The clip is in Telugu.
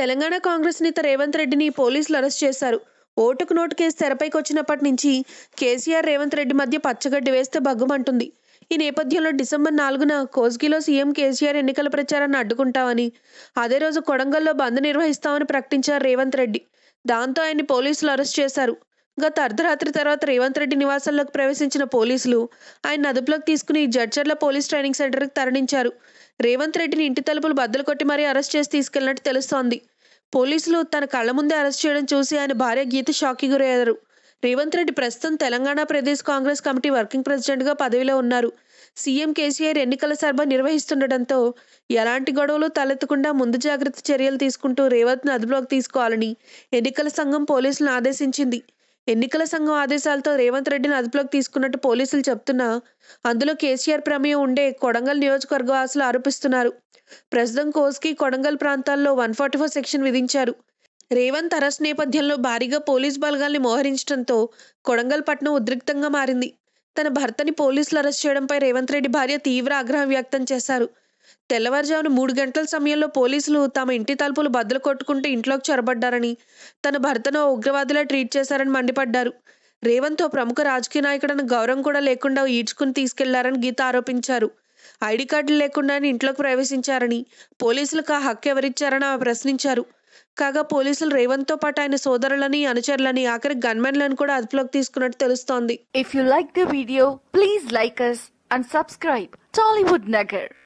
తెలంగాణ కాంగ్రెస్ నేత రేవంత్ రెడ్డిని పోలీసులు అరెస్ట్ చేశారు ఓటుకు నోటు కేసు తెరపైకి వచ్చినప్పటి నుంచి కేసీఆర్ రేవంత్ రెడ్డి మధ్య పచ్చగడ్డి వేస్తే బగ్గుమంటుంది ఈ నేపథ్యంలో డిసెంబర్ నాలుగున కోస్గిలో సీఎం కేసీఆర్ ఎన్నికల ప్రచారాన్ని అడ్డుకుంటామని అదే రోజు కొడంగల్లో బంద్ నిర్వహిస్తామని ప్రకటించారు రేవంత్ రెడ్డి దాంతో ఆయన్ని పోలీసులు అరెస్ట్ చేశారు గత అర్ధరాత్రి తర్వాత రేవంత్ రెడ్డి నివాసంలోకి ప్రవేశించిన పోలీసులు ఆయన అదుపులోకి తీసుకుని జడ్చర్ల పోలీస్ ట్రైనింగ్ సెంటర్కి తరలించారు రేవంత్ రెడ్డిని ఇంటి తలుపులు బద్దలు కొట్టి మరీ అరెస్ట్ చేసి తీసుకెళ్లినట్టు తెలుస్తోంది పోలీసులు తన కళ్ళ ముందే అరెస్ట్ చేయడం చూసి ఆయన భార్య గీత షాక్కి గురయ్యారు రేవంత్ రెడ్డి ప్రస్తుతం తెలంగాణ ప్రదేశ్ కాంగ్రెస్ కమిటీ వర్కింగ్ ప్రెసిడెంట్గా పదవిలో ఉన్నారు సీఎం కేసీఆర్ ఎన్నికల సభ నిర్వహిస్తుండటంతో ఎలాంటి గొడవలు తలెత్తకుండా ముందు జాగ్రత్త చర్యలు తీసుకుంటూ రేవంత్ను అదుపులోకి తీసుకోవాలని ఎన్నికల సంఘం పోలీసులను ఆదేశించింది ఎన్నికల సంఘం ఆదేశాలతో రేవంత్ రెడ్డిని అదుపులోకి తీసుకున్నట్టు పోలీసులు చెప్తున్నా అందులో కేసీఆర్ ప్రమేయం ఉండే కొడంగల్ నియోజకవర్గ వాసులు ఆరోపిస్తున్నారు ప్రస్తుతం కోస్కి కొడంగల్ ప్రాంతాల్లో వన్ ఫార్టీ ఫోర్ సెక్షన్ విధించారు రేవంత్ అరెస్ట్ నేపథ్యంలో భారీగా పోలీస్ బలగాల్ని మోహరించడంతో కొడంగల్ పట్టణం ఉద్రిక్తంగా మారింది తన భర్తని పోలీసులు అరెస్ట్ చేయడంపై రేవంత్ రెడ్డి భార్య తీవ్ర ఆగ్రహం వ్యక్తం చేశారు తెల్లవారుజామున మూడు గంటల సమయంలో పోలీసులు తమ ఇంటి తలుపులు బద్దలు కొట్టుకుంటూ ఇంట్లోకి చొరబడ్డారని తన భర్తను ఓ ఉగ్రవాదిలా ట్రీట్ చేశారని మండిపడ్డారు రేవంత్ ఓ ప్రముఖ రాజకీయ నాయకుడని గౌరవం కూడా లేకుండా ఈడ్చుకుని తీసుకెళ్లారని గీత ఆరోపించారు ఐడి కార్డులు లేకుండానే ఇంట్లోకి ప్రవేశించారని పోలీసులకు ఆ హక్కు ఎవరిచ్చారని ఆమె ప్రశ్నించారు కాగా పోలీసులు రేవంత్తో పాటు ఆయన సోదరులని అనుచరులని ఆఖరి గన్మెన్లను కూడా అదుపులోకి తీసుకున్నట్టు తెలుస్తోంది If you like the video, please like us and subscribe. Tollywood Nagar.